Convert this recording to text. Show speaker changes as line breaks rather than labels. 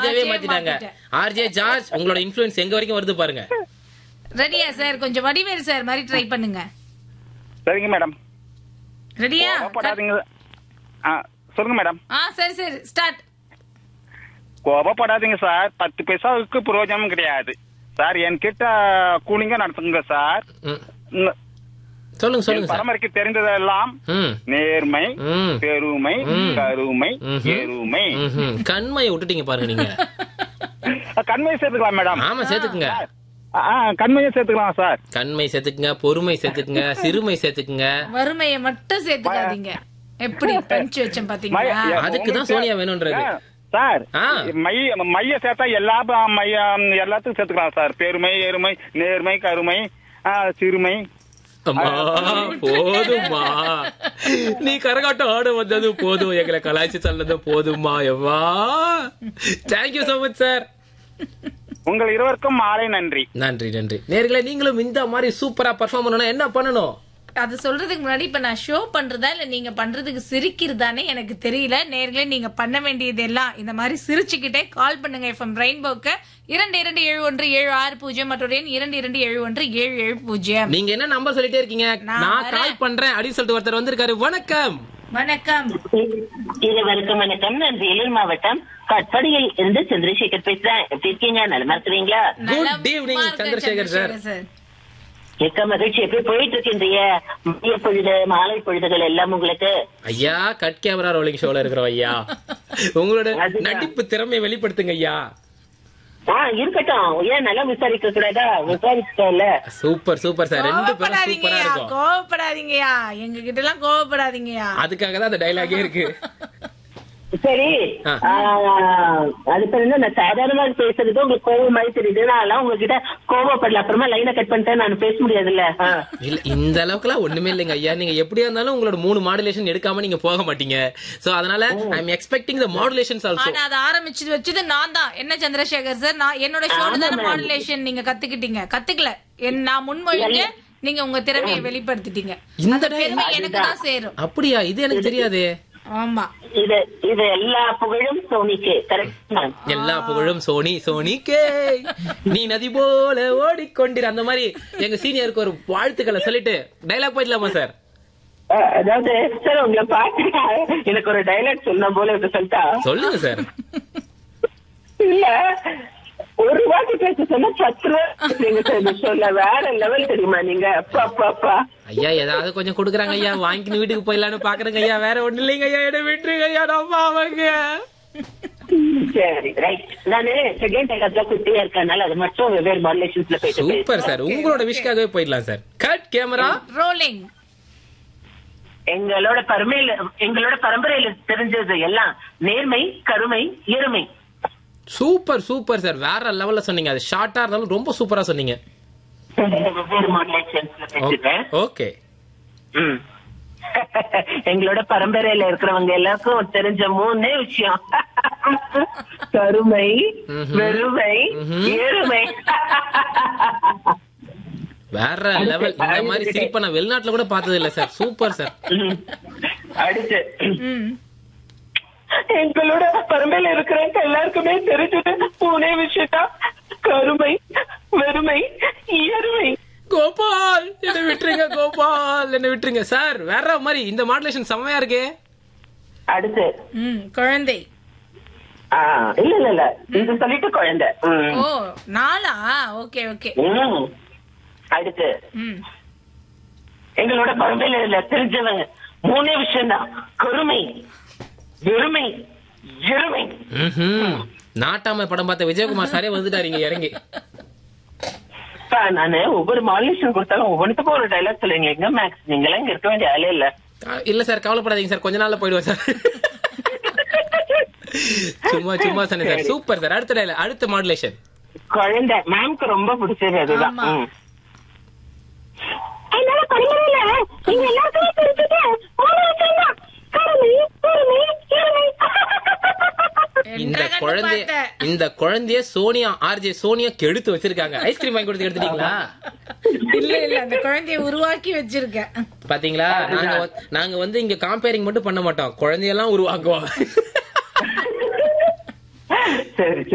ஆர்ஜேவே
RJ
மாத்திட்டாங்க
மாத்திட்டேன்.
RJ George உங்களோட இன்ஃபுளுன்ஸ் எங்க வரைக்கும் வருது பாருங்க
ரெடியா சார் கொஞ்சம் வடிவேல் சார் மாதிரி ட்ரை பண்ணுங்க
சரிங்க மேடம்
ரெடியா
கோபப்படாதீங்க ஆ சொல்லுங்க மேடம்
ஆ சரி சரி ஸ்டார்ட்
கோபப்படாதீங்க சார் பத்து பைசாவுக்கு பிரயோஜனம் கிடையாது சார் என்கிட்ட கூலிங்க நடத்துங்க சார்
ம்.
உங்க-
சொல்லுங்க
என்
சொல்லுங்க சார்
பரம்பரைக்கு தெரிந்ததெல்லாம்
ம்
நேர்மை
ம்.
பெருமை
ம்.
கருமை
ம்ஹும்.
எருமை
ம்ஹும். கண்மையை விட்டுட்டீங்க பாருங்க நீங்க
கண்மையை சேர்த்துக்கலாம் மேடம்
ஆமா சேர்த்துக்குங்க
ஆ கண்மையை சேர்த்துக்கலாம் சார்
கண்மை சேர்த்துக்குங்க பொறுமை சேர்த்துக்குங்க சிறுமை சேர்த்துக்குங்க
வறுமையை மட்டும் சேர்த்துக்காதீங்க எப்படி பஞ்சு வச்சேன் பாத்தீங்களா
மை-
அதுக்கு தான்
உங்களுக்கு-
சோனியா வேணும்ன்றது.
ஆ, சார்
ஆ.
மைய மைய சேர்த்தா எல்லா ப- மைய எல்லாத்துக்கும் சேர்த்துக்கலாம் சார் பெருமை எருமை நேர்மை கருமை ஆ, சிறுமை
அம்மா போதும்மா நீ கரகாட்டம் ஆட வந்தது போதும் எங்களை கலாய்ச்சி சொன்னது போதும்மா எவ்வா தேங்க்யூ சோ மச் சார்
உங்கள் இருவருக்கும் மாலை நன்றி
நன்றி நன்றி நேர்களே நீங்களும் இந்த மாதிரி சூப்பரா பர்ஃபார்ம் பண்ணணும் என்ன பண்ணணும்
அது சொல்றதுக்கு முன்னாடி இப்ப நான் ஷோ பண்றதா இல்ல நீங்க பண்றதுக்கு சிரிக்கிறதானே எனக்கு தெரியல நேர்களே நீங்க பண்ண வேண்டியது எல்லாம் இந்த மாதிரி சிரிச்சுக்கிட்டே கால் பண்ணுங்க எஃப்எம் ரெயின்போக்கு இரண்டு இரண்டு ஏழு ஒன்று ஏழு ஆறு பூஜ்ஜியம் மற்றொரு எண் இரண்டு இரண்டு ஏழு ஒன்று ஏழு ஏழு பூஜ்ஜியம்
நீங்க என்ன நம்பர் சொல்லிட்டே இருக்கீங்க
நான்
நான்
வரேன்.
கால் பண்றேன் அப்படின்னு சொல்லிட்டு ஒருத்தர் வந்திருக்காரு வணக்கம்
வணக்கம்
இருவருக்கும் வணக்கம் நான் வேலூர் மாவட்டம் கட்படியில் இருந்து சந்திரசேகர் பேசுறேன் எப்படி இருக்கீங்க நலமா இருக்கிறீங்களா
குட்
நலமா
ஈவினிங்
இருக்கேன்
சந்திரசேகர் சார்
சார்
மிக்க மகிழ்ச்சி எப்படி போயிட்டு இருக்கின்றைய மதிய பொழுது மாலை பொழுதுகள் எல்லாம் உங்களுக்கு
ஐயா கட் கேமரா ரோலிங் ஷோல இருக்கிறோம் ஐயா உங்களோட
அதுதான்.
நடிப்பு திறமையை வெளிப்படுத்துங்க ஐயா
ஆ இருக்கட்டும் ஏன் நல்லா விசாரிக்க கூடாதா விசாரிச்சிட்டோம்ல
சூப்பர் சூப்பர் சார் ரெண்டு பேரும் சூப்பரா
கோவப்படாதீங்கயா
இருக்கும்
கோவப்படாதீங்கயா எங்க கிட்ட எல்லாம் கோவப்படாதீங்கயா
அதுக்காக தான் அந்த டைலாகே இருக்கு
சரி
ஆ.
ஆ, அதுக்கு வந்து நான் சாதாரணமா பேசுறது உங்களுக்கு கோவம் மாதிரி தெரியுது நான் உங்ககிட்ட கோவப்படல அப்புறமா லைனை கட் பண்ணிட்டேன் நான் பேச முடியாதுல்ல ஆ.
இல்ல இந்த அளவுக்குலாம் ஒண்ணுமே இல்லைங்க ஐயா நீங்க எப்படியா இருந்தாலும் உங்களோட மூணு மாடுலேஷன் எடுக்காம நீங்க போக மாட்டீங்க சோ அதனால I am expecting the modulations also
ஆனா அதை ஆரம்பிச்சது வச்சது நான் தான் என்ன சந்திரசேகர் சார் நான் என்னோட ஷோல தானே
ஆமா, ma'am.
மாடுலேஷன் நீங்க கத்துக்கிட்டீங்க கத்துக்கல என் நான் முன்மொழிஞ்ச நீங்க உங்க திறமையை வெளிப்படுத்திட்டீங்க
இந்த
அந்த
டை-
பெருமை எனக்கு தான் சேரும்
அப்படியா இது எனக்கு தெரியாதே
ஆமா
இது இது எல்லா புகழும் சோனிக்கு கரெக்ட் மேம்
எல்லா புகழும் சோனி சோனி கே நீ நதி போல ஓடிக்கொண்டிரு அந்த மாதிரி எங்க சீனியருக்கு ஒரு வாழ்த்துக்களை சொல்லிட்டு டைலாக் போயிடலாமா சார்
அஹ் அதாவது சார் உங்களை பாத்து எனக்கு ஒரு டைலாக் சொன்ன போல இருக்கு சொல்லிட்டா
சொல்லுங்க சார்
இல்ல ஒரு வாட்டி பேச சொன்னா பத்து ரூபா பேசுறீங்க சார் இந்த ஷோல வேற லெவல் தெரியுமா நீங்க அப்பா அப்பா அப்பா
ஐயா ஏதாவது கொஞ்சம் கொடுக்குறாங்க ஐயா வாங்கின்னு வீட்டுக்கு போயிடலான்னு பாக்குறேங்க ஐயா வேற ஒண்ணு இல்லைங்க ஐயா என்ன விட்டுருங்க ஐயா நம்ம அவங்க
சரி ரைட் நானு செகண்ட் டைலாக்ல குட்டியா இருக்கனால அது மட்டும் வெவ்வேறு மாடுலேஷன்ஸ்ல போயிட்டு
சூப்பர் சார் உங்களோட விஷக்காகவே போயிடலாம் சார் கட் கேமரா
ரோலிங்
எங்களோட பரமையில எங்களோட பரம்பரையில தெரிஞ்சது எல்லாம் நேர்மை கருமை எருமை
சூப்பர் சூப்பர் சார் வேற லெவல்ல சொன்னீங்க அது ஷார்ட்டா இருந்தாலும் ரொம்ப சூப்பரா சொன்னீங்க
வெவ்வேறு மாடுலேஷன்ஸ்ல பேசிட்டேன்
ஓகே
ம். எங்களோட பரம்பரையில இருக்கிறவங்க எல்லாருக்கும் தெரிஞ்ச மூணே விஷயம் கருமை
ம்ஹும்.
வெறுமை
ம்ஹும்.
எருமை
வேற லெவல் இந்த மாதிரி சிரிப்பை நான் வெளிநாட்டுல கூட பார்த்தது இல்ல சார் சூப்பர் சார்
ம். அடுத்து
ம்
எங்களோட பரம்பரையில இருக்கிறவங்க எல்லாருக்குமே தெரிஞ்சது மூணே விஷயம் கருமை வெறுமை எருமை
கோபால் என்ன விட்டுருங்க கோபால் என்ன விட்டுருங்க சார் வேற மாதிரி இந்த மாடுலேஷன் செம்மையா இருக்கே
அடுத்து
ம் குழந்தை
ஆ, இல்ல இல்ல இல்ல இது சொல்லிட்டு குழந்தை ம்.
ஓ நாளா ஓகே ஓகே
ம். அடுத்து
ம்
எங்களோட பரம்பரையில தெரிஞ்சவங்க மூணே விஷயம் தான் கருமை வெறுமை எருமை
ம்ஹும். நாட்டாமை படம் பார்த்த விஜயகுமார் சாரே வந்துட்டாருங்க இறங்கி
அப்பா, நானு ஒவ்வொரு மாடுலேஷன் கொடுத்தாலும் ஒவ்வொன்றுத்துக்கும் ஒரு டைலாக் சொல்லுவீங்க எங்க மேக்ஸ் நீங்களாம் இங்க இருக்க வேண்டிய ஆளே இல்ல
அஹ் இல்ல சார் கவலைப்படாதீங்க சார் கொஞ்ச நாள்ல போயிடுவேன் சார் சும்மா சும்மா சொன்னேன் சார் சூப்பர் சார் அடுத்த dialogue, அடுத்த மாடுலேஷன்
குழந்தை மேம்க்கு ரொம்ப பிடிச்சது அதுதான்
ஆமா.
ம். என்னால பரம்பரையில நீங்க எல்லாருக்குமே தெரிஞ்சது மூணு விஷயம் தான் கருமை பொறுமை எருமை
இந்த
என்ற கண்டு
குழந்தைய
பார்த்தேன்.
இந்த குழந்தைய சோனியா ஆர்ஜே சோனியா கெடுத்து வச்சிருக்காங்க ஐஸ்கிரீம் வாங்கி கொடுத்து எடுத்துட்டீங்களா
இல்ல இல்ல அந்த குழந்தைய உருவாக்கி வச்சிருக்கேன்
பாத்தீங்களா நாங்க வந்து- நாங்க வந்து இங்க காம்பேரிங் மட்டும் பண்ண மாட்டோம் குழந்தையெல்லாம் உருவாக்குவோம்
சரி